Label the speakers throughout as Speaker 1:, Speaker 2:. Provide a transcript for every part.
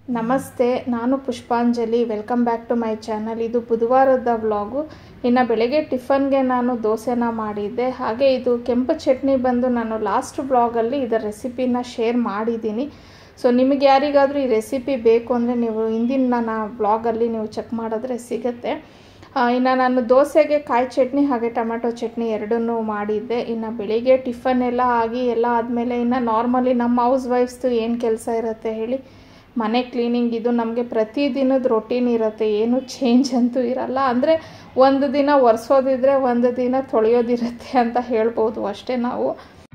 Speaker 1: ನಮಸ್ತೆ ನಾನು Pushpanjali welcome back to my channel ಇದು ಬುಧವಾರದ ವ್ಲಾಗು ಇನ್ನು ಬೆಳಗ್ಗೆ ಟಿಫನ್ಗೆ ನಾನು ದೋಸೆನ ಮಾಡಿದ್ದೆ ಹಾಗೆ ಇದು ಕೆಂಪು ಚಟ್ನಿ ಬಂದು ನಾನು ಲಾಸ್ಟ್ ವ್ಲಾಗಲ್ಲಿ ಇದರ ರೆಸಿಪಿನ ಶೇರ್ ಮಾಡಿದ್ದೀನಿ ಸೊ ನಿಮಗೆ ಯಾರಿಗಾದರೂ ಈ ರೆಸಿಪಿ ಬೇಕು ಅಂದರೆ ನೀವು ಹಿಂದಿನ ನನ್ನ ವ್ಲಾಗಲ್ಲಿ ನೀವು ಚೆಕ್ ಮಾಡಿದ್ರೆ ಸಿಗುತ್ತೆ ಇನ್ನು ನಾನು ದೋಸೆಗೆ ಕಾಯಿ ಚಟ್ನಿ ಹಾಗೆ ಟೊಮೆಟೊ ಚಟ್ನಿ ಎರಡನ್ನೂ ಮಾಡಿದ್ದೆ ಇನ್ನು ಬೆಳಿಗ್ಗೆ ಟಿಫನ್ ಎಲ್ಲ ಆಗಿ ಎಲ್ಲ ಆದಮೇಲೆ ಇನ್ನು ನಾರ್ಮಲಿ ನಮ್ಮ ಹೌಸ್ ವೈಫ್ಸ್ದು ಏನು ಕೆಲಸ ಇರುತ್ತೆ ಹೇಳಿ ಮನೆ ಕ್ಲೀನಿಂಗ್ ಇದು ನಮಗೆ ಪ್ರತಿದಿನದ ರೊಟೀನ್ ಇರುತ್ತೆ ಏನು ಚೇಂಜ್ ಅಂತೂ ಇರಲ್ಲ ಅಂದರೆ ಒಂದು ದಿನ ಒರೆಸೋದಿದ್ರೆ ಒಂದು ದಿನ ತೊಳೆಯೋದಿರುತ್ತೆ ಅಂತ ಹೇಳ್ಬೋದು ಅಷ್ಟೇ ನಾವು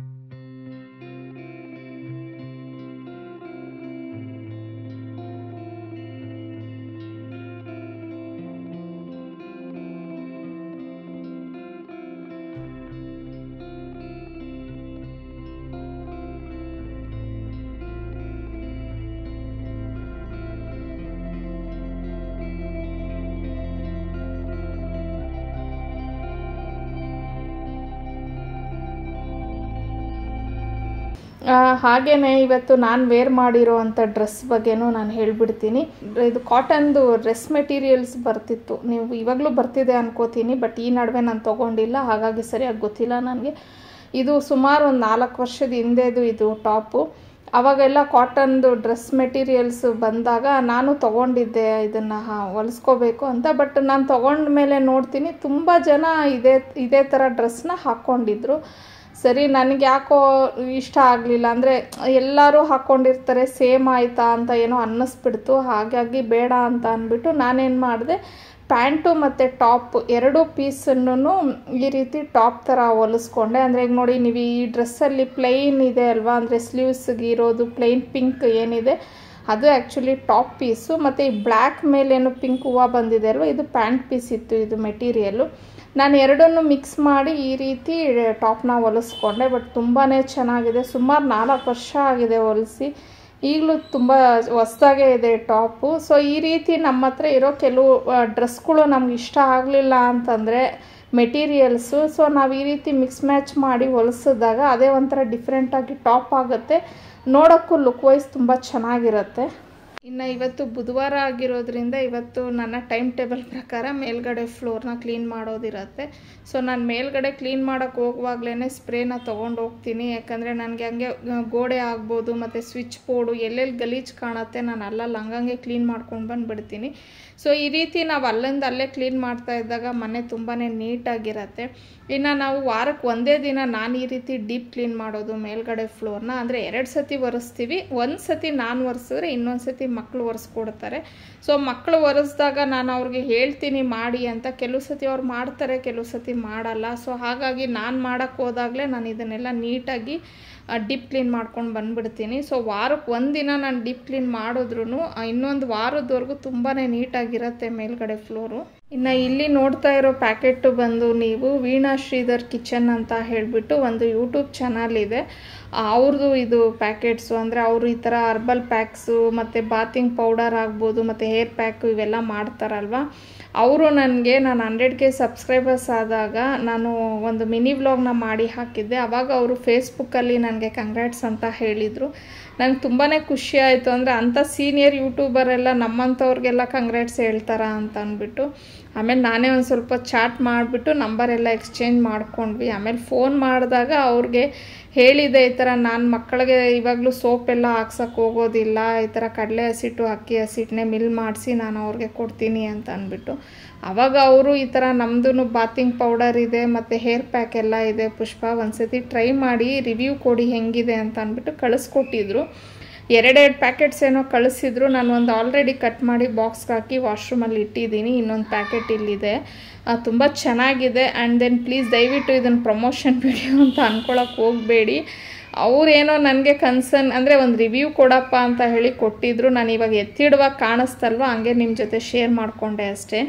Speaker 1: ಹಾಗೆಯೇ ಇವತ್ತು ನಾನು ವೇರ್ ಮಾಡಿರೋ ಅಂಥ ಡ್ರೆಸ್ ಬಗ್ಗೆನೂ ನಾನು ಹೇಳಿಬಿಡ್ತೀನಿ ಇದು ಕಾಟನ್ದು ಡ್ರೆಸ್ ಮೆಟೀರಿಯಲ್ಸ್ ಬರ್ತಿತ್ತು ನೀವು ಇವಾಗಲೂ ಬರ್ತಿದೆ ಅನ್ಕೋತೀನಿ ಬಟ್ ಈ ನಡುವೆ ನಾನು ತೊಗೊಂಡಿಲ್ಲ ಹಾಗಾಗಿ ಸರಿಯಾಗಿ ಗೊತ್ತಿಲ್ಲ ನನಗೆ ಇದು ಸುಮಾರು ಒಂದು ನಾಲ್ಕು ವರ್ಷದ ಹಿಂದೆದು ಇದು ಟಾಪು ಅವಾಗೆಲ್ಲ ಕಾಟನ್ದು ಡ್ರೆಸ್ ಮೆಟೀರಿಯಲ್ಸ್ ಬಂದಾಗ ನಾನು ತೊಗೊಂಡಿದ್ದೆ ಇದನ್ನು ಹೊಲಿಸ್ಕೋಬೇಕು ಅಂತ ಬಟ್ ನಾನು ತೊಗೊಂಡ ಮೇಲೆ ನೋಡ್ತೀನಿ ತುಂಬ ಜನ ಇದೇ ಇದೇ ಥರ ಡ್ರೆಸ್ನ ಹಾಕ್ಕೊಂಡಿದ್ರು ಸರಿ ನನಗೆ ಯಾಕೋ ಇಷ್ಟ ಆಗಲಿಲ್ಲ ಅಂದರೆ ಎಲ್ಲರೂ ಹಾಕ್ಕೊಂಡಿರ್ತಾರೆ ಸೇಮ್ ಆಯಿತಾ ಅಂತ ಏನೋ ಅನ್ನಿಸ್ಬಿಡ್ತು ಹಾಗಾಗಿ ಬೇಡ ಅಂತ ಅಂದ್ಬಿಟ್ಟು ನಾನೇನು ಮಾಡಿದೆ ಪ್ಯಾಂಟು ಮತ್ತು ಟಾಪ್ ಎರಡೂ ಪೀಸನ್ನು ಈ ರೀತಿ ಟಾಪ್ ಥರ ಹೊಲಿಸ್ಕೊಂಡೆ ಅಂದರೆ ಈಗ ನೋಡಿ ನೀವು ಈ ಡ್ರೆಸ್ಸಲ್ಲಿ ಪ್ಲೈನ್ ಇದೆ ಅಲ್ವಾ ಅಂದರೆ ಸ್ಲೀವ್ಸ್ಗೆ ಇರೋದು ಪ್ಲೈನ್ ಪಿಂಕ್ ಏನಿದೆ ಅದು ಆ್ಯಕ್ಚುಲಿ ಟಾಪ್ ಪೀಸು ಮತ್ತು ಈ ಬ್ಲ್ಯಾಕ್ ಮೇಲೇನು ಪಿಂಕ್ ಹೂವು ಬಂದಿದೆ ಅಲ್ವಾ ಇದು ಪ್ಯಾಂಟ್ ಪೀಸ್ ಇತ್ತು ಇದು ಮೆಟೀರಿಯಲ್ಲು ನಾನು ಎರಡನ್ನು ಮಿಕ್ಸ್ ಮಾಡಿ ಈ ರೀತಿ ಟಾಪ್ನ ಹೊಲಿಸ್ಕೊಂಡೆ ಬಟ್ ತುಂಬಾ ಚೆನ್ನಾಗಿದೆ ಸುಮಾರು ನಾಲ್ಕು ವರ್ಷ ಆಗಿದೆ ಹೊಲಿಸಿ ಈಗಲೂ ತುಂಬ ಹೊಸ್ದಾಗೇ ಇದೆ ಟಾಪು ಸೊ ಈ ರೀತಿ ನಮ್ಮ ಹತ್ರ ಇರೋ ಕೆಲವು ಡ್ರೆಸ್ಗಳು ನಮ್ಗೆ ಇಷ್ಟ ಆಗಲಿಲ್ಲ ಅಂತಂದರೆ ಮೆಟೀರಿಯಲ್ಸು ಸೊ ನಾವು ಈ ರೀತಿ ಮಿಕ್ಸ್ ಮ್ಯಾಚ್ ಮಾಡಿ ಹೊಲಿಸಿದಾಗ ಅದೇ ಒಂಥರ ಡಿಫ್ರೆಂಟಾಗಿ ಟಾಪ್ ಆಗುತ್ತೆ ನೋಡೋಕ್ಕೂ ಲುಕ್ ವೈಸ್ ತುಂಬ ಚೆನ್ನಾಗಿರುತ್ತೆ ಇನ್ನು ಇವತ್ತು ಬುಧವಾರ ಆಗಿರೋದ್ರಿಂದ ಇವತ್ತು ನನ್ನ ಟೈಮ್ ಟೇಬಲ್ ಪ್ರಕಾರ ಮೇಲ್ಗಡೆ ಫ್ಲೋರ್ನ ಕ್ಲೀನ್ ಮಾಡೋದಿರುತ್ತೆ ಸೊ ನಾನು ಮೇಲ್ಗಡೆ ಕ್ಲೀನ್ ಮಾಡೋಕ್ಕೆ ಹೋಗುವಾಗಲೇ ಸ್ಪ್ರೇನ ತೊಗೊಂಡು ಹೋಗ್ತೀನಿ ಯಾಕಂದರೆ ನನಗೆ ಹಂಗೆ ಗೋಡೆ ಆಗ್ಬೋದು ಮತ್ತು ಸ್ವಿಚ್ ಬೋರ್ಡು ಎಲ್ಲೆಲ್ಲಿ ಗಲೀಜು ಕಾಣುತ್ತೆ ನಾನು ಅಲ್ಲಲ್ಲಿ ಹಂಗಂಗೆ ಕ್ಲೀನ್ ಮಾಡ್ಕೊಂಡು ಬಂದುಬಿಡ್ತೀನಿ ಸೊ ಈ ರೀತಿ ನಾವು ಅಲ್ಲಿಂದ ಅಲ್ಲೇ ಕ್ಲೀನ್ ಮಾಡ್ತಾ ಇದ್ದಾಗ ಮನೆ ತುಂಬಾ ನೀಟಾಗಿರುತ್ತೆ ಇನ್ನು ನಾವು ವಾರಕ್ಕೆ ಒಂದೇ ದಿನ ನಾನು ಈ ರೀತಿ ಡೀಪ್ ಕ್ಲೀನ್ ಮಾಡೋದು ಮೇಲ್ಗಡೆ ಫ್ಲೋರ್ನ ಅಂದರೆ ಎರಡು ಸತಿ ಒರೆಸ್ತೀವಿ ಒಂದು ಸತಿ ನಾನು ಒರೆಸಿದ್ರೆ ಇನ್ನೊಂದು ಸತಿ ಮಕ್ಕಳು ಒರೆಸ್ಕೊಡ್ತಾರೆ ಸೊ ಮಕ್ಕಳು ಒರೆಸ್ದಾಗ ನಾನು ಅವ್ರಿಗೆ ಹೇಳ್ತೀನಿ ಮಾಡಿ ಅಂತ ಕೆಲವು ಸತಿ ಅವ್ರು ಮಾಡ್ತಾರೆ ಕೆಲವು ಸತಿ ಮಾಡಲ್ಲ ಸೊ ಹಾಗಾಗಿ ನಾನು ಮಾಡೋಕ್ಕೆ ಹೋದಾಗಲೇ ನಾನು ಇದನ್ನೆಲ್ಲ ನೀಟಾಗಿ ಡೀಪ್ ಕ್ಲೀನ್ ಮಾಡ್ಕೊಂಡು ಬಂದುಬಿಡ್ತೀನಿ ಸೊ ವಾರಕ್ಕೆ ಒಂದಿನ ನಾನು ಡೀಪ್ ಕ್ಲೀನ್ ಮಾಡಿದ್ರೂ ಇನ್ನೊಂದು ವಾರದವರೆಗೂ ತುಂಬಾ ನೀಟಾಗಿರುತ್ತೆ ಮೇಲ್ಗಡೆ ಫ್ಲೋರು ಇನ್ನು ಇಲ್ಲಿ ನೋಡ್ತಾ ಇರೋ ಪ್ಯಾಕೆಟು ಬಂದು ನೀವು ವೀಣಾ ಶ್ರೀಧರ್ ಕಿಚನ್ ಅಂತ ಹೇಳಿಬಿಟ್ಟು ಒಂದು ಯೂಟ್ಯೂಬ್ ಚಾನಲ್ ಇದೆ ಅವ್ರದ್ದು ಇದು ಪ್ಯಾಕೆಟ್ಸು ಅಂದರೆ ಅವರು ಈ ಥರ ಅರ್ಬಲ್ ಪ್ಯಾಕ್ಸು ಮತ್ತು ಬಾತಿಂಗ್ ಪೌಡರ್ ಆಗ್ಬೋದು ಮತ್ತು ಹೇರ್ ಪ್ಯಾಕು ಇವೆಲ್ಲ ಮಾಡ್ತಾರಲ್ವ ಅವರು ನನಗೆ ನಾನು ಹಂಡ್ರೆಡ್ ಕೆ ಸಬ್ಸ್ಕ್ರೈಬರ್ಸ್ ಆದಾಗ ನಾನು ಒಂದು ಮಿನಿ ವ್ಲಾಗ್ನ ಮಾಡಿ ಹಾಕಿದ್ದೆ ಆವಾಗ ಅವರು ಫೇಸ್ಬುಕ್ಕಲ್ಲಿ ನನಗೆ ಕಂಗ್ರ್ಯಾಟ್ಸ್ ಅಂತ ಹೇಳಿದರು ನಂಗೆ ತುಂಬಾ ಖುಷಿ ಆಯಿತು ಅಂದರೆ ಅಂಥ ಸೀನಿಯರ್ ಯೂಟ್ಯೂಬರ್ ಎಲ್ಲ ನಮ್ಮಂಥವ್ರಿಗೆಲ್ಲ ಕಂಗ್ರ್ಯಾಟ್ಸ್ ಹೇಳ್ತಾರ ಅಂತ ಅಂದ್ಬಿಟ್ಟು ಆಮೇಲೆ ನಾನೇ ಒಂದು ಸ್ವಲ್ಪ ಚಾಟ್ ಮಾಡಿಬಿಟ್ಟು ನಂಬರ್ ಎಲ್ಲ ಎಕ್ಸ್ಚೇಂಜ್ ಮಾಡ್ಕೊಂಡ್ವಿ ಆಮೇಲೆ ಫೋನ್ ಮಾಡಿದಾಗ ಅವ್ರಿಗೆ ಹೇಳಿದೆ ಈ ಥರ ನಾನು ಮಕ್ಕಳಿಗೆ ಇವಾಗಲೂ ಸೋಪ್ ಎಲ್ಲ ಹಾಕ್ಸೋಕೆ ಹೋಗೋದಿಲ್ಲ ಈ ಥರ ಕಡಲೆ ಹಸಿಟ್ಟು ಅಕ್ಕಿ ಹಸಿಟ್ಟನ್ನೇ ಮಿಲ್ ಮಾಡಿಸಿ ನಾನು ಅವ್ರಿಗೆ ಕೊಡ್ತೀನಿ ಅಂತ ಅಂದ್ಬಿಟ್ಟು ಆವಾಗ ಅವರು ಈ ಥರ ನಮ್ಮದು ಬಾತಿಂಗ್ ಪೌಡರ್ ಇದೆ ಮತ್ತು ಹೇರ್ ಪ್ಯಾಕ್ ಎಲ್ಲ ಇದೆ ಪುಷ್ಪ ಒಂದ್ಸತಿ ಟ್ರೈ ಮಾಡಿ ರಿವ್ಯೂ ಕೊಡಿ ಹೆಂಗಿದೆ ಅಂತ ಅಂದ್ಬಿಟ್ಟು ಕಳಿಸ್ಕೊಟ್ಟಿದ್ರು ಎರಡೆರಡು ಪ್ಯಾಕೆಟ್ಸ್ ಏನೋ ಕಳಿಸಿದ್ರು ನಾನು ಒಂದು ಆಲ್ರೆಡಿ ಕಟ್ ಮಾಡಿ ಬಾಕ್ಸ್ಗೆ ಹಾಕಿ ವಾಶ್ರೂಮಲ್ಲಿ ಇಟ್ಟಿದ್ದೀನಿ ಇನ್ನೊಂದು ಪ್ಯಾಕೆಟ್ ಇಲ್ಲಿದೆ ತುಂಬ ಚೆನ್ನಾಗಿದೆ ಆ್ಯಂಡ್ ದೆನ್ ಪ್ಲೀಸ್ ದಯವಿಟ್ಟು ಇದನ್ನು ಪ್ರಮೋಷನ್ ವಿಡಿಯೋ ಅಂತ ಅಂದ್ಕೊಳಕ್ಕೆ ಹೋಗಬೇಡಿ ಅವರೇನೋ ನನಗೆ ಕನ್ಸರ್ನ್ ಅಂದರೆ ಒಂದು ರಿವ್ಯೂ ಕೊಡಪ್ಪ ಅಂತ ಹೇಳಿ ಕೊಟ್ಟಿದ್ರು ನಾನು ಇವಾಗ ಎತ್ತಿಡುವಾಗ ಕಾಣಿಸ್ತಲ್ವ ಹಂಗೆ ನಿಮ್ಮ ಜೊತೆ ಶೇರ್ ಮಾಡಿಕೊಂಡೆ ಅಷ್ಟೇ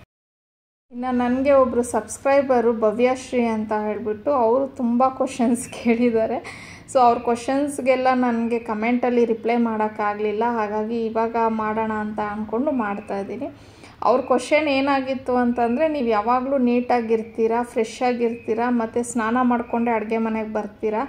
Speaker 1: ಇನ್ನು ನನಗೆ ಒಬ್ಬರು ಸಬ್ಸ್ಕ್ರೈಬರು ಭವ್ಯಶ್ರೀ ಅಂತ ಹೇಳಿಬಿಟ್ಟು ಅವರು ತುಂಬ ಕ್ವಶನ್ಸ್ ಕೇಳಿದ್ದಾರೆ ಸೊ ಅವ್ರ ಕ್ವಶನ್ಸ್ಗೆಲ್ಲ ನನಗೆ ಕಮೆಂಟಲ್ಲಿ ರಿಪ್ಲೈ ಮಾಡೋಕ್ಕಾಗಲಿಲ್ಲ ಹಾಗಾಗಿ ಇವಾಗ ಮಾಡೋಣ ಅಂತ ಅಂದ್ಕೊಂಡು ಮಾಡ್ತಾಯಿದ್ದೀನಿ ಅವ್ರ ಕ್ವಶನ್ ಏನಾಗಿತ್ತು ಅಂತಂದರೆ ನೀವು ಯಾವಾಗಲೂ ನೀಟಾಗಿರ್ತೀರಾ ಫ್ರೆಶ್ ಆಗಿರ್ತೀರಾ ಮತ್ತು ಸ್ನಾನ ಮಾಡಿಕೊಂಡೆ ಅಡುಗೆ ಮನೆಗೆ ಬರ್ತೀರಾ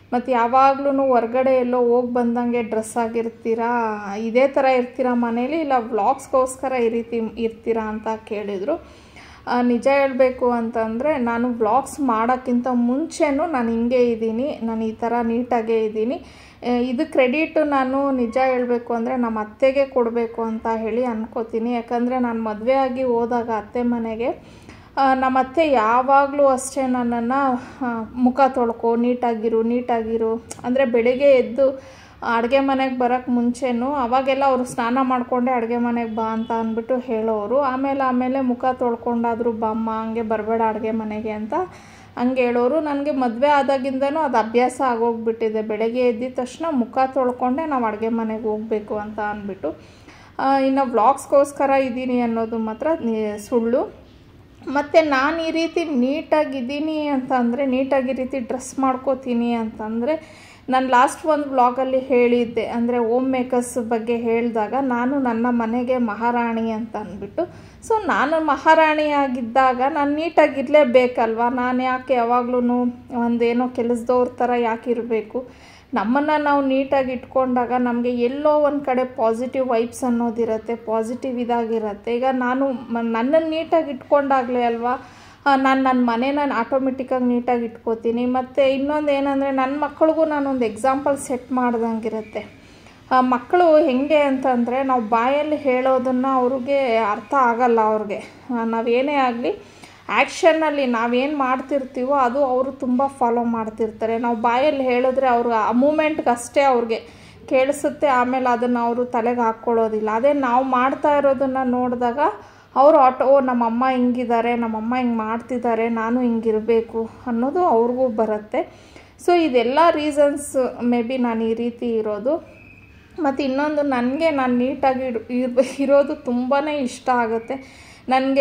Speaker 1: ಮತ್ತು ಯಾವಾಗ್ಲೂ ಹೊರ್ಗಡೆ ಎಲ್ಲೋ ಹೋಗಿ ಬಂದಂಗೆ ಡ್ರೆಸ್ ಆಗಿರ್ತೀರಾ ಇದೇ ಥರ ಇರ್ತೀರಾ ಮನೇಲಿ ಇಲ್ಲ ವ್ಲಾಗ್ಸ್ಗೋಸ್ಕರ ಈ ರೀತಿ ಇರ್ತೀರಾ ಅಂತ ಕೇಳಿದರು ಆ, ನಿಜ ಹೇಳಬೇಕು ಅಂತಂದರೆ ನಾನು ವ್ಲಾಗ್ಸ್ ಮಾಡೋಕ್ಕಿಂತ ಮುಂಚೆನೂ ನಾನು ಹಿಂಗೆ ಇದ್ದೀನಿ ನಾನು ಈ ಥರ ನೀಟಾಗೇ ಇದ್ದೀನಿ ಆ, ಇದು ಕ್ರೆಡಿಟು ನಾನು ನಿಜ ಹೇಳಬೇಕು ಅಂದರೆ ನಮ್ಮ ಅತ್ತೆಗೆ ಕೊಡಬೇಕು ಅಂತ ಹೇಳಿ ಅನ್ಕೋತೀನಿ ಯಾಕಂದರೆ ನಾನು ಮದುವೆ ಆಗಿ ಹೋದಾಗ ಅತ್ತೆ ಮನೆಗೆ ಆ, ನಮ್ಮ ಅತ್ತೆ ಯಾವಾಗಲೂ ಅಷ್ಟೇ ನನ್ನನ್ನು ಮುಖ ತೊಳ್ಕೊ ನೀಟಾಗಿರು ನೀಟಾಗಿರು ಅಂದರೆ ಬೆಳಿಗ್ಗೆ ಎದ್ದು ಅಡುಗೆ ಮನೆಗೆ ಬರೋಕ್ಕೆ ಮುಂಚೆನೂ ಅವಾಗೆಲ್ಲ ಅವರು ಸ್ನಾನ ಮಾಡಿಕೊಂಡೆ ಅಡುಗೆ ಮನೆಗೆ ಬಾ ಅಂತ ಅಂದ್ಬಿಟ್ಟು ಹೇಳೋರು ಆಮೇಲೆ ಆಮೇಲೆ ಮುಖ ತೊಳ್ಕೊಂಡಾದರೂ ಬಾಮ್ಮ ಹಂಗೆ ಬರಬೇಡ ಅಡುಗೆ ಮನೆಗೆ ಅಂತ ಹಂಗೆ ಹೇಳೋರು ನನಗೆ ಮದುವೆ ಆದಾಗಿಂದನೂ ಅದು ಅಭ್ಯಾಸ ಆಗೋಗ್ಬಿಟ್ಟಿದೆ ಬೆಳಗ್ಗೆ ಎದ್ದಿದ ತಕ್ಷಣ ಮುಖ ತೊಳ್ಕೊಂಡೆ ನಾವು ಅಡುಗೆ ಮನೆಗೆ ಹೋಗಬೇಕು ಅಂತ ಅಂದ್ಬಿಟ್ಟು ಆ, ಇನ್ನು ವ್ಲಾಗ್ಸ್ಗೋಸ್ಕರ ಇದ್ದೀನಿ ಅನ್ನೋದು ಮಾತ್ರ ನಿ- ಸುಳ್ಳು ಮತ್ತು ನಾನು ಈ ರೀತಿ ನೀಟಾಗಿದ್ದೀನಿ ಅಂತ ಅಂದರೆ ನೀಟಾಗಿ ಈ ರೀತಿ ಡ್ರೆಸ್ ಮಾಡ್ಕೋತೀನಿ ಅಂತಂದರೆ ನಾನು ಲಾಸ್ಟ್ ಒಂದು ವ್ಲಾಗಲ್ಲಿ ಹೇಳಿದ್ದೆ ಅಂದರೆ ಓಮ್ ಮೇಕರ್ಸ್ ಬಗ್ಗೆ ಹೇಳಿದಾಗ ನಾನು ನನ್ನ ಮನೆಗೆ ಮಹಾರಾಣಿ ಅಂತ ಅಂದ್ಬಿಟ್ಟು ಸೊ ನಾನು ಮಹಾರಾಣಿಯಾಗಿದ್ದಾಗ ನಾನು ನೀಟಾಗಿರಲೇಬೇಕಲ್ವ ನಾನು ಯಾಕೆ ಯಾವಾಗ್ಲೂ ಒಂದೇನೋ ಕೆಲಸದವ್ರ ಥರ ಯಾಕೆ ಇರಬೇಕು ನಮ್ಮನ್ನು ನಾವು ನೀಟಾಗಿ ಇಟ್ಕೊಂಡಾಗ ನಮಗೆ ಎಲ್ಲೋ ಒಂದು ಕಡೆ ಪಾಸಿಟಿವ್ ವೈಬ್ಸ್ ಅನ್ನೋದಿರುತ್ತೆ ಪಾಸಿಟಿವ್ ಇದಾಗಿರುತ್ತೆ ಈಗ ನಾನು ಮ- ನನ್ನನ್ನು ನೀಟಾಗಿ ಇಟ್ಕೊಂಡಾಗಲೇ ಅಲ್ವಾ ನಾನು ನನ್ನ ಮನೇನ ಆಟೋಮೆಟಿಕ್ಕಾಗಿ ನೀಟಾಗಿ ಇಟ್ಕೋತೀನಿ ಮತ್ತು ಇನ್ನೊಂದು ಏನಂದರೆ ನನ್ನ ಮಕ್ಕಳಿಗೂ ನಾನೊಂದು ಎಕ್ಸಾಂಪಲ್ ಸೆಟ್ ಮಾಡ್ದಂಗಿರುತ್ತೆ ಆ, ಮಕ್ಕಳು ಹೆಂಗೆ ಅಂತಂದರೆ ನಾವು ಬಾಯಲ್ಲಿ ಹೇಳೋದನ್ನು ಅವ್ರಿಗೆ ಅರ್ಥ ಆಗಲ್ಲ ಅವ್ರಿಗೆ ನಾವೇನೇ ಆಗಲಿ ಆ್ಯಕ್ಷನ್ನಲ್ಲಿ ನಾವೇನು ಮಾಡ್ತಿರ್ತೀವೋ ಅದು ಅವರು ತುಂಬ ಫಾಲೋ ಮಾಡ್ತಿರ್ತಾರೆ ನಾವು ಬಾಯಲ್ಲಿ ಹೇಳಿದ್ರೆ ಅವರು ಆ ಮೂಮೆಂಟ್ಗೆ ಅಷ್ಟೇ ಅವ್ರಿಗೆ ಕೇಳಿಸುತ್ತೆ ಆಮೇಲೆ ಅದನ್ನು ಅವರು ತಲೆಗೆ ಹಾಕ್ಕೊಳ್ಳೋದಿಲ್ಲ ಅದೇ ನಾವು ಮಾಡ್ತಾ ಇರೋದನ್ನು ನೋಡಿದಾಗ ಅವರು ಆಟೋ ಓ ನಮ್ಮಮ್ಮ ಹಿಂಗಿದ್ದಾರೆ ನಮ್ಮಮ್ಮ ಹಿಂಗೆ ಮಾಡ್ತಿದ್ದಾರೆ ನಾನು ಹಿಂಗಿರಬೇಕು ಅನ್ನೋದು ಅವ್ರಿಗೂ ಬರುತ್ತೆ ಸೊ ಇದೆಲ್ಲ ರೀಸನ್ಸ್ ಮೇ ಬಿ ನಾನು ಈ ರೀತಿ ಇರೋದು ಮತ್ತು ಇನ್ನೊಂದು ನನಗೆ ನಾನು ನೀಟಾಗಿ ಇಡ್- ಇರ್ ಇರೋದು ತುಂಬಾ ಇಷ್ಟ ಆಗುತ್ತೆ ನನಗೆ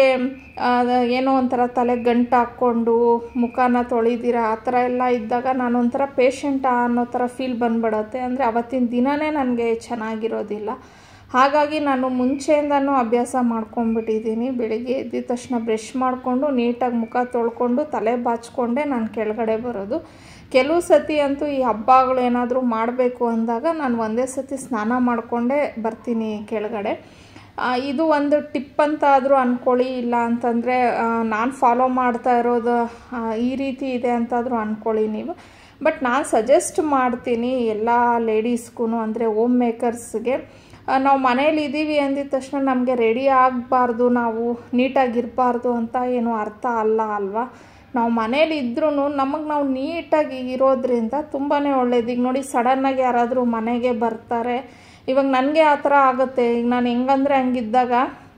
Speaker 1: ಏನೋ ಒಂಥರ ತಲೆಗೆ ಗಂಟು ಹಾಕ್ಕೊಂಡು ಮುಖನ ತೊಳಿದಿರ ಆ ಥರ ಎಲ್ಲ ಇದ್ದಾಗ ನಾನು ಒಂಥರ ಪೇಷಂಟ ಅನ್ನೋ ಥರ ಫೀಲ್ ಬಂದ್ಬಿಡುತ್ತೆ ಅಂದರೆ ಅವತ್ತಿನ ದಿನವೇ ನನಗೆ ಚೆನ್ನಾಗಿರೋದಿಲ್ಲ ಹಾಗಾಗಿ ನಾನು ಮುಂಚೆಯಿಂದನೂ ಅಭ್ಯಾಸ ಮಾಡ್ಕೊಂಡ್ಬಿಟ್ಟಿದ್ದೀನಿ ಬೆಳಿಗ್ಗೆ ಎದ್ದಿದ ತಕ್ಷಣ ಬ್ರಷ್ ಮಾಡಿಕೊಂಡು ನೀಟಾಗಿ ಮುಖ ತೊಳ್ಕೊಂಡು ತಲೆ ಬಾಚ್ಕೊಂಡೇ ನಾನು ಕೆಳಗಡೆ ಬರೋದು ಕೆಲವು ಸತಿ ಅಂತೂ ಈ ಹಬ್ಬಗಳು ಏನಾದರೂ ಮಾಡಬೇಕು ಅಂದಾಗ ನಾನು ಒಂದೇ ಸತಿ ಸ್ನಾನ ಮಾಡಿಕೊಂಡೇ ಬರ್ತೀನಿ ಕೆಳಗಡೆ ಆ, ಇದು ಒಂದು ಟಿಪ್ ಅಂತ ಆದರೂ ಅಂದ್ಕೊಳ್ಳಿ ಇಲ್ಲ ಅಂತಂದರೆ ನಾನು ಫಾಲೋ ಮಾಡ್ತಾ ಇರೋದು ಆ, ಈ ರೀತಿ ಇದೆ ಅಂತಾದರೂ ಅಂದ್ಕೊಳ್ಳಿ ನೀವು ಬಟ್ ನಾನು ಸಜೆಸ್ಟ್ ಮಾಡ್ತೀನಿ ಎಲ್ಲ ಲೇಡೀಸ್ಗೂ ಅಂದರೆ ಹೋಮ್ ಮೇಕರ್ಸ್ಗೆ ನಾವು ಮನೇಲಿ ಇದ್ದೀವಿ ಅಂದಿದ ತಕ್ಷಣ ನಮಗೆ ರೆಡಿ ಆಗಬಾರ್ದು ನಾವು ನೀಟಾಗಿರಬಾರ್ದು ಅಂತ ಏನು ಅರ್ಥ ಅಲ್ಲ ಅಲ್ವಾ ನಾವು ಮನೇಲಿ ಇದ್ರೂ ನಮಗೆ ನಾವು ನೀಟಾಗಿ ಇರೋದ್ರಿಂದ ತುಂಬಾ ಒಳ್ಳೇದು ಈಗ ನೋಡಿ ಸಡನ್ನಾಗಿ ಯಾರಾದರೂ ಮನೆಗೆ ಬರ್ತಾರೆ ಇವಾಗ ನನಗೆ ಆ ಥರ ಆಗುತ್ತೆ ಈಗ ನಾನು ಹೆಂಗಂದ್ರೆ ಹಂಗಿದ್ದಾಗ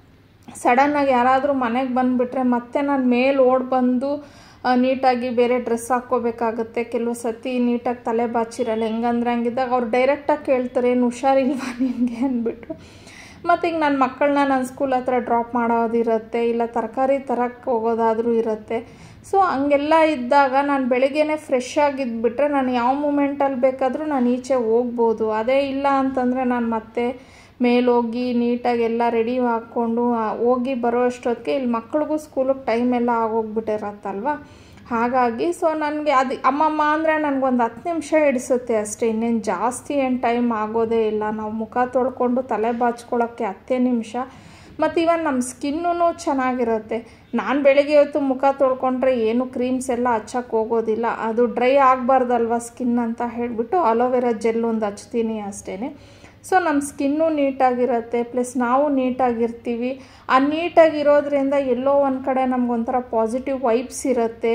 Speaker 1: ಸಡನ್ನಾಗಿ ಯಾರಾದರೂ ಮನೆಗೆ ಬಂದುಬಿಟ್ರೆ ಮತ್ತೆ ನಾನು ಮೇಲೆ ಓಡ್ ಬಂದು ಆ, ನೀಟಾಗಿ ಬೇರೆ ಡ್ರೆಸ್ ಹಾಕ್ಕೋಬೇಕಾಗುತ್ತೆ ಕೆಲವು ಸತಿ ನೀಟಾಗಿ ತಲೆ ಬಾಚಿರಲ್ಲ ಹೆಂಗಂದ್ರೆ ಹಂಗಿದ್ದಾಗ ಅವ್ರು ಡೈರೆಕ್ಟಾಗಿ ಕೇಳ್ತಾರೆ ಏನು ಹುಷಾರಿಲ್ವಾ ನಿನಗೆ ಅಂದ್ಬಿಟ್ಟು ಮತ್ತು ಈಗ ನನ್ನ ಮಕ್ಕಳನ್ನ ನನ್ನ ಸ್ಕೂಲ್ ಹತ್ರ ಡ್ರಾಪ್ ಮಾಡೋದಿರುತ್ತೆ ಇಲ್ಲ ತರಕಾರಿ ತರಕ್ಕೆ ಹೋಗೋದಾದರೂ ಇರುತ್ತೆ ಸೊ ಹಂಗೆಲ್ಲ ಇದ್ದಾಗ ನಾನು ಬೆಳಿಗ್ಗೆನೇ ಫ್ರೆಶ್ ಆಗಿದ್ಬಿಟ್ರೆ ನಾನು ಯಾವ ಮೂಮೆಂಟಲ್ಲಿ ಬೇಕಾದರೂ ನಾನು ಈಚೆ ಹೋಗ್ಬೋದು ಅದೇ ಇಲ್ಲ ಅಂತಂದರೆ ನಾನು ಮತ್ತೆ ಮೇಲೋಗಿ ನೀಟಾಗಿ ಎಲ್ಲ ರೆಡಿ ಹಾಕ್ಕೊಂಡು ಆ, ಹೋಗಿ ಬರೋ ಅಷ್ಟೊತ್ತಿಗೆ ಇಲ್ಲಿ ಮಕ್ಳಿಗೂ ಸ್ಕೂಲಿಗೆ ಟೈಮ್ ಎಲ್ಲ ಆಗೋಗ್ಬಿಟ್ಟಿರತ್ತಲ್ವ ಹಾಗಾಗಿ ಸೊ ನನಗೆ ಅದು ಅಮ್ಮಮ್ಮ ಅಂದರೆ ನನಗೊಂದು ಹತ್ತು ನಿಮಿಷ ಹಿಡಿಸುತ್ತೆ ಅಷ್ಟೇ ಇನ್ನೇನು ಜಾಸ್ತಿ ಏನು ಟೈಮ್ ಆಗೋದೇ ಇಲ್ಲ ನಾವು ಮುಖ ತೊಳ್ಕೊಂಡು ತಲೆ ಬಾಚ್ಕೊಳ್ಳೋಕ್ಕೆ ಹತ್ತೇ ನಿಮಿಷ ಮತ್ತು ಇವನ್ ನಮ್ಮ ಸ್ಕಿನ್ನೂ ಚೆನ್ನಾಗಿರುತ್ತೆ ನಾನು ಬೆಳಿಗ್ಗೆ ಹೊತ್ತು ಮುಖ ತೊಳ್ಕೊಂಡ್ರೆ ಏನು ಕ್ರೀಮ್ಸ್ ಎಲ್ಲ ಹಚ್ಚಕ್ಕೆ ಹೋಗೋದಿಲ್ಲ ಅದು ಡ್ರೈ ಆಗಬಾರ್ದಲ್ವ ಸ್ಕಿನ್ ಅಂತ ಹೇಳಿಬಿಟ್ಟು ಅಲೋವೆರಾ ಜೆಲ್ ಒಂದು ಹಚ್ತೀನಿ ಅಷ್ಟೇ ಸೊ ನಮ್ಮ ಸ್ಕಿನ್ನು ನೀಟಾಗಿರುತ್ತೆ ಪ್ಲಸ್ ನಾವು ನೀಟಾಗಿರ್ತೀವಿ ಆ ನೀಟಾಗಿರೋದ್ರಿಂದ ಎಲ್ಲೋ ಒಂದು ಕಡೆ ನಮಗೊಂಥರ ಪಾಸಿಟಿವ್ ವೈಬ್ಸ್ ಇರುತ್ತೆ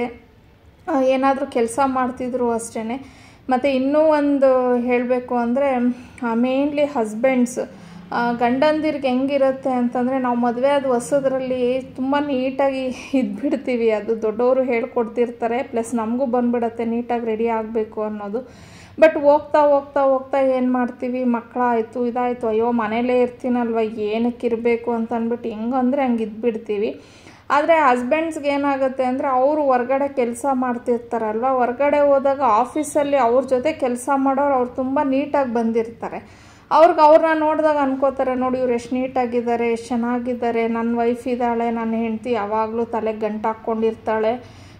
Speaker 1: ಏನಾದರೂ ಕೆಲಸ ಮಾಡ್ತಿದ್ರು ಅಷ್ಟೇ ಮತ್ತು ಇನ್ನೂ ಒಂದು ಹೇಳಬೇಕು ಅಂದರೆ ಮೇನ್ಲಿ ಹಸ್ಬೆಂಡ್ಸ್ ಗಂಡಂದಿರ್ಗೆ ಹೆಂಗಿರುತ್ತೆ ಅಂತಂದರೆ ನಾವು ಮದುವೆ ಆದ ಹೊಸದ್ರಲ್ಲಿ ತುಂಬ ನೀಟಾಗಿ ಇದ್ಬಿಡ್ತೀವಿ ಅದು ದೊಡ್ಡವರು ಹೇಳ್ಕೊಡ್ತಿರ್ತಾರೆ ಪ್ಲಸ್ ನಮಗೂ ಬಂದ್ಬಿಡತ್ತೆ ನೀಟಾಗಿ ರೆಡಿ ಆಗಬೇಕು ಅನ್ನೋದು ಬಟ್ ಹೋಗ್ತಾ ಹೋಗ್ತಾ ಹೋಗ್ತಾ ಏನು ಮಾಡ್ತೀವಿ ಮಕ್ಕಳಾಯಿತು ಇದಾಯಿತು ಅಯ್ಯೋ ಮನೇಲೇ ಇರ್ತೀನಲ್ವ ಏನಕ್ಕೆ ಇರಬೇಕು ಅಂತ ಅಂದ್ಬಿಟ್ಟು ಹೆಂಗಂದ್ರೆ ಹಂಗೆ ಇದ್ಬಿಡ್ತೀವಿ ಆದರೆ ಹಸ್ಬೆಂಡ್ಸ್ಗೆ ಏನಾಗುತ್ತೆ ಅಂದರೆ ಅವರು ಹೊರ್ಗಡೆ ಕೆಲಸ ಮಾಡ್ತಿರ್ತಾರಲ್ವ ಹೊರ್ಗಡೆ ಹೋದಾಗ ಆಫೀಸಲ್ಲಿ ಅವ್ರ ಜೊತೆ ಕೆಲಸ ಮಾಡೋರು ಅವ್ರು ತುಂಬ ನೀಟಾಗಿ ಬಂದಿರ್ತಾರೆ ಅವ್ರಿಗೆ ಅವ್ರನ್ನ ನೋಡಿದಾಗ ಅನ್ಕೋತಾರೆ ನೋಡಿ ಇವ್ರು ಎಷ್ಟು ನೀಟಾಗಿದ್ದಾರೆ ಎಷ್ಟು ಚೆನ್ನಾಗಿದ್ದಾರೆ ನನ್ನ ವೈಫ್ ಇದ್ದಾಳೆ ನನ್ನ ಹೆಂಡತಿ ಯಾವಾಗಲೂ ತಲೆಗೆ ಗಂಟು ಹಾಕ್ಕೊಂಡಿರ್ತಾಳೆ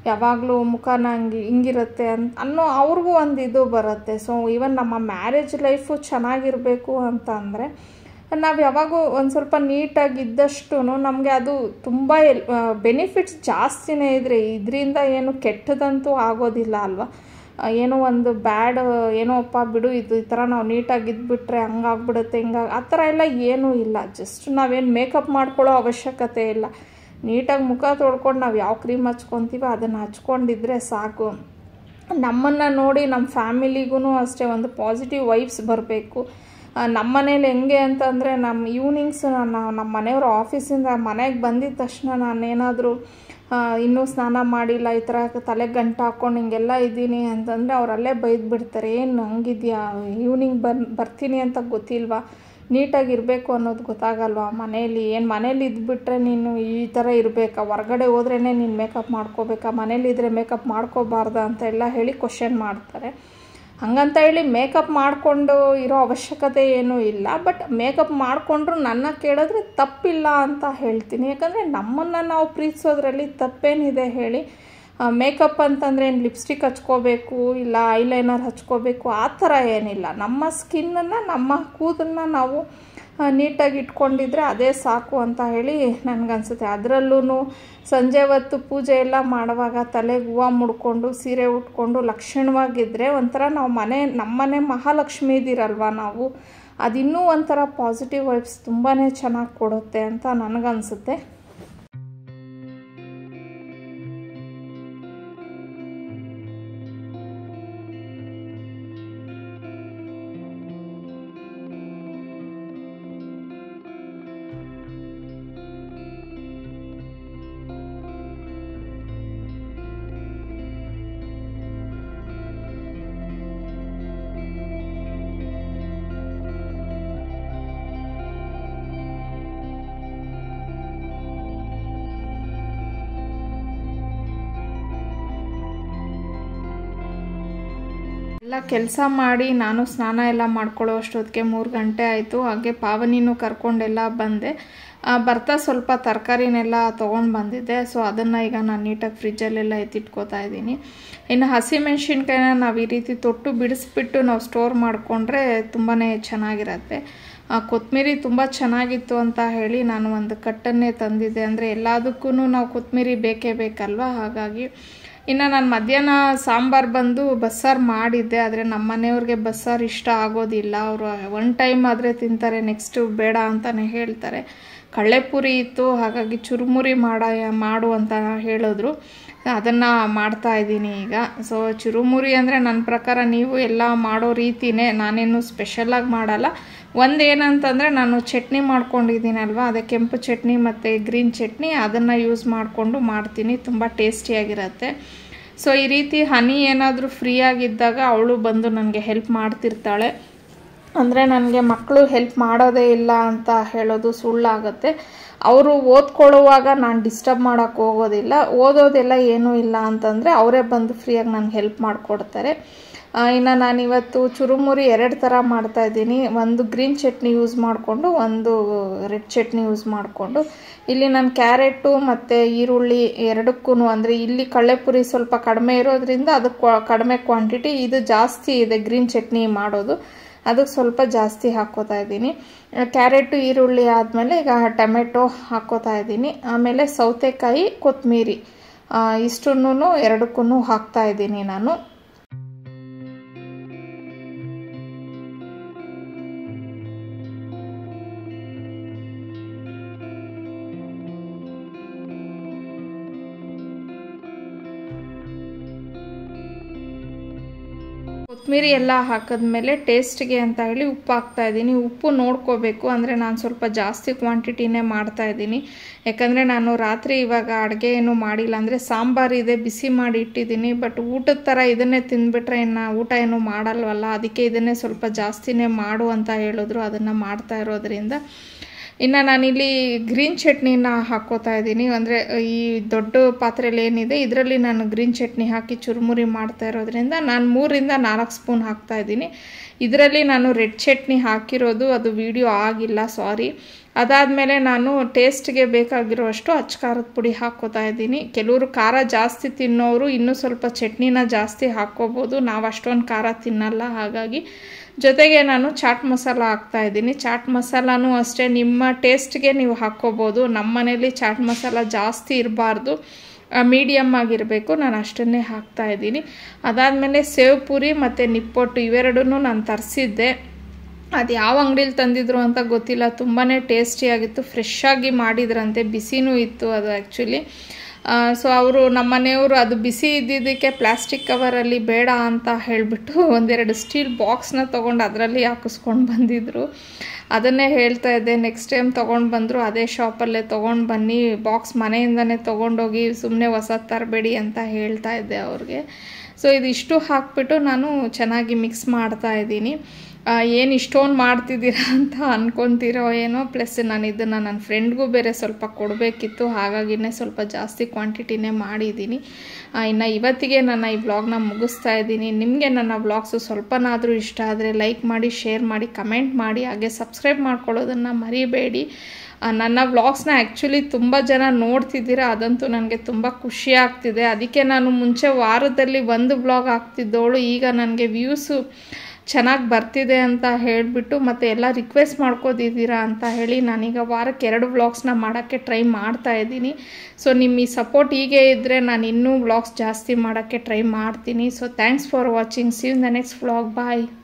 Speaker 1: ಯಾವಾಗಲೂ ಮುಖನ ಹಂಗೆ ಹಿಂಗಿರುತ್ತೆ ಅಂತ ಅನ್ನೋ ಅವ್ರಿಗೂ ಒಂದು ಇದು ಬರುತ್ತೆ ಸೊ ಈವನ್ ನಮ್ಮ ಮ್ಯಾರೇಜ್ ಲೈಫು ಚೆನ್ನಾಗಿರಬೇಕು ಅಂತ ಅಂದರೆ ನಾವು ಯಾವಾಗೂ ಒಂದು ಸ್ವಲ್ಪ ನೀಟಾಗಿದ್ದಷ್ಟು ನಮಗೆ ಅದು ತುಂಬ ಎಲ್ ಬೆನಿಫಿಟ್ಸ್ ಜಾಸ್ತಿನೇ ಇದ್ರೆ ಇದರಿಂದ ಏನು ಕೆಟ್ಟದಂತೂ ಆಗೋದಿಲ್ಲ ಅಲ್ವಾ ಏನೋ ಒಂದು ಬ್ಯಾಡ್ ಏನೋ ಅಪ್ಪ ಬಿಡು ಇದು ಈ ಥರ ನಾವು ನೀಟಾಗಿ ಇದ್ಬಿಟ್ರೆ ಹಂಗಾಗ್ಬಿಡುತ್ತೆ ಹಿಂಗಾಗಿ ಆ ಥರ ಎಲ್ಲ ಏನೂ ಇಲ್ಲ ಜಸ್ಟ್ ನಾವೇನು ಮೇಕಪ್ ಮಾಡ್ಕೊಳ್ಳೋ ಅವಶ್ಯಕತೆ ಇಲ್ಲ ನೀಟಾಗಿ ಮುಖ ತೊಳ್ಕೊಂಡು ನಾವು ಯಾವ ಕ್ರೀಮ್ ಹಚ್ಕೊತೀವೋ ಅದನ್ನು ಹಚ್ಕೊಂಡಿದ್ರೆ ಸಾಕು ನಮ್ಮನ್ನು ನೋಡಿ ನಮ್ಮ ಫ್ಯಾಮಿಲಿಗೂ ಅಷ್ಟೇ ಒಂದು ಪಾಸಿಟಿವ್ ವೈಬ್ಸ್ ಬರಬೇಕು ನಮ್ಮ ಮನೇಲಿ ಹೆಂಗೆ ಅಂತಂದರೆ ನಮ್ಮ ಈವ್ನಿಂಗ್ಸ್ ನಾನು ನಮ್ಮ ಮನೆಯವರು ಆಫೀಸಿಂದ ಮನೆಗೆ ಬಂದಿದ್ದ ತಕ್ಷಣ ನಾನೇನಾದರೂ ಇನ್ನೂ ಸ್ನಾನ ಮಾಡಿಲ್ಲ ಈ ಥರ ತಲೆಗೆ ಗಂಟು ಹಾಕ್ಕೊಂಡು ಹಿಂಗೆಲ್ಲ ಇದ್ದೀನಿ ಅಂತಂದರೆ ಅವರಲ್ಲೇ ಬೈದು ಬಿಡ್ತಾರೆ ಏನು ಹಂಗಿದ್ಯಾ ಈವ್ನಿಂಗ್ ಬನ್ ಬರ್ತೀನಿ ಅಂತ ಗೊತ್ತಿಲ್ವಾ ನೀಟಾಗಿರಬೇಕು ಅನ್ನೋದು ಗೊತ್ತಾಗಲ್ವಾ ಮನೇಲಿ ಏನು ಮನೇಲಿ ಇದ್ಬಿಟ್ರೆ ನೀನು ಈ ಥರ ಇರಬೇಕಾ ಹೊರ್ಗಡೆ ಹೋದ್ರೇ ನೀನು ಮೇಕಪ್ ಮಾಡ್ಕೋಬೇಕಾ ಮನೇಲಿದ್ದರೆ ಮೇಕಪ್ ಮಾಡ್ಕೋಬಾರ್ದ ಅಂತ ಎಲ್ಲ ಹೇಳಿ ಕ್ವಶನ್ ಮಾಡ್ತಾರೆ ಹಂಗಂತ ಹೇಳಿ ಮೇಕಪ್ ಮಾಡಿಕೊಂಡು ಇರೋ ಅವಶ್ಯಕತೆ ಏನೂ ಇಲ್ಲ ಬಟ್ ಮೇಕಪ್ ಮಾಡಿಕೊಂಡ್ರು ನನ್ನ ಕೇಳಿದ್ರೆ ತಪ್ಪಿಲ್ಲ ಅಂತ ಹೇಳ್ತೀನಿ ಯಾಕಂದರೆ ನಮ್ಮನ್ನು ನಾವು ಪ್ರೀತಿಸೋದ್ರಲ್ಲಿ ತಪ್ಪೇನಿದೆ ಹೇಳಿ ಮೇಕಪ್ ಅಂತಂದರೆ ಏನು ಲಿಪ್ಸ್ಟಿಕ್ ಹಚ್ಕೋಬೇಕು ಇಲ್ಲ ಐಲೈನರ್ ಹಚ್ಕೋಬೇಕು ಆ ಥರ ಏನಿಲ್ಲ ನಮ್ಮ ಸ್ಕಿನ್ನನ್ನು ನಮ್ಮ ಕೂದಲನ್ನ ನಾವು ನೀಟಾಗಿ ಇಟ್ಕೊಂಡಿದ್ರೆ ಅದೇ ಸಾಕು ಅಂತ ಹೇಳಿ ನನಗನ್ಸುತ್ತೆ ಅದರಲ್ಲೂ ಸಂಜೆ ಹೊತ್ತು ಪೂಜೆ ಎಲ್ಲ ಮಾಡುವಾಗ ತಲೆಗೆ ಹೂವು ಮುಡ್ಕೊಂಡು ಸೀರೆ ಉಟ್ಕೊಂಡು ಲಕ್ಷಣವಾಗಿದ್ದರೆ ಒಂಥರ ನಾವು ಮನೆ ನಮ್ಮನೆ ಮಹಾಲಕ್ಷ್ಮಿ ಇದ್ದೀರಲ್ವ ನಾವು ಅದಿನ್ನೂ ಒಂಥರ ಪಾಸಿಟಿವ್ ವೈಬ್ಸ್ ತುಂಬಾ ಚೆನ್ನಾಗಿ ಕೊಡುತ್ತೆ ಅಂತ ನನಗನ್ಸುತ್ತೆ ಎಲ್ಲ ಕೆಲಸ ಮಾಡಿ ನಾನು ಸ್ನಾನ ಎಲ್ಲ ಮಾಡ್ಕೊಳ್ಳೋ ಅಷ್ಟೊತ್ತಿಗೆ ಮೂರು ಗಂಟೆ ಆಯಿತು ಹಾಗೆ ಪಾವನಿನೂ ಕರ್ಕೊಂಡೆಲ್ಲ ಬಂದೆ ಬರ್ತಾ ಸ್ವಲ್ಪ ತರಕಾರಿನೆಲ್ಲ ತೊಗೊಂಡು ಬಂದಿದ್ದೆ ಸೊ ಅದನ್ನು ಈಗ ನಾನು ನೀಟಾಗಿ ಫ್ರಿಜ್ಜಲ್ಲೆಲ್ಲ ಎತ್ತಿಟ್ಕೋತಾ ಇದ್ದೀನಿ ಇನ್ನು ಹಸಿಮೆಣ್ಸಿನ್ಕಾಯಿನ ನಾವು ಈ ರೀತಿ ತೊಟ್ಟು ಬಿಡಿಸ್ಬಿಟ್ಟು ನಾವು ಸ್ಟೋರ್ ಮಾಡಿಕೊಂಡ್ರೆ ತುಂಬಾ ಚೆನ್ನಾಗಿರತ್ತೆ ಕೊತ್ತಂಬರಿ ತುಂಬ ಚೆನ್ನಾಗಿತ್ತು ಅಂತ ಹೇಳಿ ನಾನು ಒಂದು ಕಟ್ಟನ್ನೇ ತಂದಿದ್ದೆ ಅಂದರೆ ಎಲ್ಲದಕ್ಕೂ ನಾವು ಕೊತ್ತಂಬರಿ ಬೇಕೇ ಬೇಕಲ್ವ ಹಾಗಾಗಿ ಇನ್ನು ನಾನು ಮಧ್ಯಾಹ್ನ ಸಾಂಬಾರು ಬಂದು ಬಸ್ಸಾರು ಮಾಡಿದ್ದೆ ಆದರೆ ನಮ್ಮ ಮನೆಯವ್ರಿಗೆ ಬಸ್ಸಾರು ಇಷ್ಟ ಆಗೋದಿಲ್ಲ ಅವರು ಒನ್ ಟೈಮ್ ಆದರೆ ತಿಂತಾರೆ ನೆಕ್ಸ್ಟು ಬೇಡ ಅಂತಲೇ ಹೇಳ್ತಾರೆ ಕಳ್ಳೆಪುರಿ ಇತ್ತು ಹಾಗಾಗಿ ಚುರುಮುರಿ ಮಾಡ ಮಾಡು ಅಂತ ಹೇಳಿದ್ರು ಅದನ್ನು ಮಾಡ್ತಾ ಇದ್ದೀನಿ ಈಗ ಸೊ ಚುರುಮುರಿ ಅಂದರೆ ನನ್ನ ಪ್ರಕಾರ ನೀವು ಎಲ್ಲ ಮಾಡೋ ರೀತಿನೇ ನಾನೇನು ಸ್ಪೆಷಲಾಗಿ ಮಾಡಲ್ಲ ಒಂದು ಏನಂತಂದರೆ ನಾನು ಚಟ್ನಿ ಮಾಡ್ಕೊಂಡಿದ್ದೀನಲ್ವ ಅದೇ ಕೆಂಪು ಚಟ್ನಿ ಮತ್ತು ಗ್ರೀನ್ ಚಟ್ನಿ ಅದನ್ನು ಯೂಸ್ ಮಾಡಿಕೊಂಡು ಮಾಡ್ತೀನಿ ತುಂಬ ಟೇಸ್ಟಿಯಾಗಿರುತ್ತೆ ಸೊ ಈ ರೀತಿ ಹನಿ ಏನಾದರೂ ಫ್ರೀಯಾಗಿದ್ದಾಗ ಅವಳು ಬಂದು ನನಗೆ ಹೆಲ್ಪ್ ಮಾಡ್ತಿರ್ತಾಳೆ ಅಂದರೆ ನನಗೆ ಮಕ್ಕಳು ಹೆಲ್ಪ್ ಮಾಡೋದೇ ಇಲ್ಲ ಅಂತ ಹೇಳೋದು ಸುಳ್ಳಾಗುತ್ತೆ ಅವರು ಓದ್ಕೊಳ್ಳುವಾಗ ನಾನು ಡಿಸ್ಟರ್ಬ್ ಮಾಡೋಕ್ಕೆ ಹೋಗೋದಿಲ್ಲ ಓದೋದೆಲ್ಲ ಏನೂ ಇಲ್ಲ ಅಂತಂದರೆ ಅವರೇ ಬಂದು ಫ್ರೀಯಾಗಿ ನನಗೆ ಹೆಲ್ಪ್ ಮಾಡಿಕೊಡ್ತಾರೆ ಇನ್ನು ನಾನಿವತ್ತು ಚುರುಮುರಿ ಎರಡು ಥರ ಮಾಡ್ತಾಯಿದ್ದೀನಿ ಒಂದು ಗ್ರೀನ್ ಚಟ್ನಿ ಯೂಸ್ ಮಾಡಿಕೊಂಡು ಒಂದು ರೆಡ್ ಚಟ್ನಿ ಯೂಸ್ ಮಾಡಿಕೊಂಡು ಇಲ್ಲಿ ನಾನು ಕ್ಯಾರೆಟು ಮತ್ತು ಈರುಳ್ಳಿ ಎರಡಕ್ಕೂ ಅಂದರೆ ಇಲ್ಲಿ ಕಳ್ಳೆಪುರಿ ಸ್ವಲ್ಪ ಕಡಿಮೆ ಇರೋದ್ರಿಂದ ಅದಕ್ಕೆ ಕಡಿಮೆ ಕ್ವಾಂಟಿಟಿ ಇದು ಜಾಸ್ತಿ ಇದೆ ಗ್ರೀನ್ ಚಟ್ನಿ ಮಾಡೋದು ಅದಕ್ಕೆ ಸ್ವಲ್ಪ ಜಾಸ್ತಿ ಹಾಕ್ಕೋತಾ ಇದ್ದೀನಿ ಕ್ಯಾರೆಟು ಈರುಳ್ಳಿ ಆದಮೇಲೆ ಈಗ ಟೊಮೆಟೊ ಹಾಕ್ಕೋತಾ ಇದ್ದೀನಿ ಆಮೇಲೆ ಸೌತೆಕಾಯಿ ಕೊತ್ತಂಬರಿ ಇಷ್ಟನ್ನು ಎರಡಕ್ಕೂ ಹಾಕ್ತಾ ಇದ್ದೀನಿ ನಾನು ಕೊತ್ತಂಬರಿ ಎಲ್ಲ ಹಾಕಿದ್ಮೇಲೆ ಟೇಸ್ಟ್ಗೆ ಅಂತ ಹೇಳಿ ಉಪ್ಪು ಹಾಕ್ತಾ ಇದ್ದೀನಿ ಉಪ್ಪು ನೋಡ್ಕೋಬೇಕು ಅಂದರೆ ನಾನು ಸ್ವಲ್ಪ ಜಾಸ್ತಿ ಕ್ವಾಂಟಿಟಿನೇ ಮಾಡ್ತಾ ಇದ್ದೀನಿ ಯಾಕಂದರೆ ನಾನು ರಾತ್ರಿ ಇವಾಗ ಅಡುಗೆ ಏನು ಮಾಡಿಲ್ಲ ಅಂದರೆ ಸಾಂಬಾರು ಇದೆ ಬಿಸಿ ಮಾಡಿ ಇಟ್ಟಿದ್ದೀನಿ ಬಟ್ ಊಟದ ಥರ ಇದನ್ನೇ ತಿಂದ್ಬಿಟ್ರೆ ಇನ್ನು ಊಟ ಏನು ಮಾಡಲ್ವಲ್ಲ ಅದಕ್ಕೆ ಇದನ್ನೇ ಸ್ವಲ್ಪ ಜಾಸ್ತಿನೇ ಮಾಡು ಅಂತ ಹೇಳಿದ್ರು ಅದನ್ನು ಮಾಡ್ತಾ ಇರೋದ್ರಿಂದ ಇನ್ನು ನಾನಿಲ್ಲಿ ಗ್ರೀನ್ ಚಟ್ನಿನ ಹಾಕ್ಕೋತಾ ಇದ್ದೀನಿ ಅಂದರೆ ಈ ದೊಡ್ಡ ಪಾತ್ರೆಯಲ್ಲಿ ಏನಿದೆ ಇದರಲ್ಲಿ ನಾನು ಗ್ರೀನ್ ಚಟ್ನಿ ಹಾಕಿ ಚುರುಮುರಿ ಮಾಡ್ತಾ ಇರೋದ್ರಿಂದ ನಾನು ಮೂರಿಂದ ನಾಲ್ಕು ಸ್ಪೂನ್ ಹಾಕ್ತಾ ಇದ್ದೀನಿ ಇದರಲ್ಲಿ ನಾನು ರೆಡ್ ಚಟ್ನಿ ಹಾಕಿರೋದು ಅದು ವಿಡಿಯೋ ಆಗಿಲ್ಲ ಸಾರಿ ಅದಾದಮೇಲೆ ನಾನು ಟೇಸ್ಟ್ಗೆ ಬೇಕಾಗಿರುವಷ್ಟು ಅಚ್ಚ ಖಾರದ ಪುಡಿ ಹಾಕ್ಕೋತಾ ಇದ್ದೀನಿ ಕೆಲವರು ಖಾರ ಜಾಸ್ತಿ ತಿನ್ನೋರು ಇನ್ನೂ ಸ್ವಲ್ಪ ಚಟ್ನಿನ ಜಾಸ್ತಿ ಹಾಕ್ಕೋಬೋದು ನಾವು ಅಷ್ಟೊಂದು ಖಾರ ತಿನ್ನಲ್ಲ ಹಾಗಾಗಿ ಜೊತೆಗೆ ನಾನು ಚಾಟ್ ಮಸಾಲ ಹಾಕ್ತಾ ಇದ್ದೀನಿ ಚಾಟ್ ಮಸಾಲನೂ ಅಷ್ಟೇ ನಿಮ್ಮ ಟೇಸ್ಟ್ಗೆ ನೀವು ಹಾಕ್ಕೋಬೋದು ನಮ್ಮ ಮನೇಲಿ ಚಾಟ್ ಮಸಾಲ ಜಾಸ್ತಿ ಇರಬಾರ್ದು ಮೀಡಿಯಮ್ ಆಗಿರಬೇಕು ನಾನು ಅಷ್ಟನ್ನೇ ಹಾಕ್ತಾ ಇದ್ದೀನಿ ಅದಾದಮೇಲೆ ಸೇವ್ ಪುರಿ ಮತ್ತು ನಿಪ್ಪೊಟ್ಟು ಇವೆರಡೂ ನಾನು ತರಿಸಿದ್ದೆ ಅದು ಯಾವ ಅಂಗಡೀಲಿ ತಂದಿದ್ರು ಅಂತ ಗೊತ್ತಿಲ್ಲ ತುಂಬಾ ಟೇಸ್ಟಿಯಾಗಿತ್ತು ಫ್ರೆಶ್ ಆಗಿ ಮಾಡಿದ್ರಂತೆ ಬಿಸಿನೂ ಇತ್ತು ಅದು ಆ್ಯಕ್ಚುಲಿ ಸೊ ಅವರು ನಮ್ಮ ಮನೆಯವರು ಅದು ಬಿಸಿ ಇದ್ದಿದ್ದಕ್ಕೆ ಪ್ಲಾಸ್ಟಿಕ್ ಕವರಲ್ಲಿ ಬೇಡ ಅಂತ ಹೇಳಿಬಿಟ್ಟು ಒಂದೆರಡು ಸ್ಟೀಲ್ ಬಾಕ್ಸ್ನ ತೊಗೊಂಡು ಅದರಲ್ಲಿ ಹಾಕಿಸ್ಕೊಂಡು ಬಂದಿದ್ದರು ಅದನ್ನೇ ಹೇಳ್ತಾ ಇದ್ದೆ ನೆಕ್ಸ್ಟ್ ಟೈಮ್ ತೊಗೊಂಡು ಬಂದರು ಅದೇ ಶಾಪಲ್ಲೇ ತೊಗೊಂಡು ಬನ್ನಿ ಬಾಕ್ಸ್ ಮನೆಯಿಂದನೇ ತೊಗೊಂಡೋಗಿ ಸುಮ್ಮನೆ ಹೊಸ ತರಬೇಡಿ ಅಂತ ಹೇಳ್ತಾ ಇದ್ದೆ ಅವ್ರಿಗೆ ಸೊ ಇದಿಷ್ಟು ಹಾಕ್ಬಿಟ್ಟು ನಾನು ಚೆನ್ನಾಗಿ ಮಿಕ್ಸ್ ಮಾಡ್ತಾ ಇದ್ದೀನಿ ಏನು ಇಷ್ಟೊಂದು ಮಾಡ್ತಿದ್ದೀರಾ ಅಂತ ಅನ್ಕೊತೀರೋ ಏನೋ ಪ್ಲಸ್ ನಾನು ಇದನ್ನು ನನ್ನ ಫ್ರೆಂಡ್ಗೂ ಬೇರೆ ಸ್ವಲ್ಪ ಕೊಡಬೇಕಿತ್ತು ಹಾಗಾಗಿನೇ ಸ್ವಲ್ಪ ಜಾಸ್ತಿ ಕ್ವಾಂಟಿಟಿನೇ ಮಾಡಿದ್ದೀನಿ ಇನ್ನು ಇವತ್ತಿಗೆ ನನ್ನ ಈ ವ್ಲಾಗ್ನ ಮುಗಿಸ್ತಾ ಇದ್ದೀನಿ ನಿಮಗೆ ನನ್ನ ವ್ಲಾಗ್ಸು ಸ್ವಲ್ಪನಾದರೂ ಇಷ್ಟ ಆದರೆ ಲೈಕ್ ಮಾಡಿ ಶೇರ್ ಮಾಡಿ ಕಮೆಂಟ್ ಮಾಡಿ ಹಾಗೆ ಸಬ್ಸ್ಕ್ರೈಬ್ ಮಾಡ್ಕೊಳ್ಳೋದನ್ನು ಮರಿಬೇಡಿ ನನ್ನ ವ್ಲಾಗ್ಸ್ನ ಆ್ಯಕ್ಚುಲಿ ತುಂಬ ಜನ ನೋಡ್ತಿದ್ದೀರಾ ಅದಂತೂ ನನಗೆ ತುಂಬ ಖುಷಿ ಆಗ್ತಿದೆ ಅದಕ್ಕೆ ನಾನು ಮುಂಚೆ ವಾರದಲ್ಲಿ ಒಂದು ವ್ಲಾಗ್ ಆಗ್ತಿದ್ದವಳು ಈಗ ನನಗೆ ವ್ಯೂಸು ಚೆನ್ನಾಗಿ ಬರ್ತಿದೆ ಅಂತ ಹೇಳಿಬಿಟ್ಟು ಮತ್ತು ಎಲ್ಲ ರಿಕ್ವೆಸ್ಟ್ ಮಾಡ್ಕೋದಿದ್ದೀರಾ ಅಂತ ಹೇಳಿ ನಾನೀಗ ವಾರಕ್ಕೆ ಎರಡು ವ್ಲಾಗ್ಸ್ನ ಮಾಡೋಕ್ಕೆ ಟ್ರೈ ಮಾಡ್ತಾ ಇದ್ದೀನಿ ಸೊ ನಿಮ್ಮ ಈ ಸಪೋರ್ಟ್ ಹೀಗೆ ಇದ್ದರೆ ನಾನು ಇನ್ನೂ ವ್ಲಾಗ್ಸ್ ಜಾಸ್ತಿ ಮಾಡೋಕ್ಕೆ ಟ್ರೈ ಮಾಡ್ತೀನಿ so thanks for watching see in the next vlog bye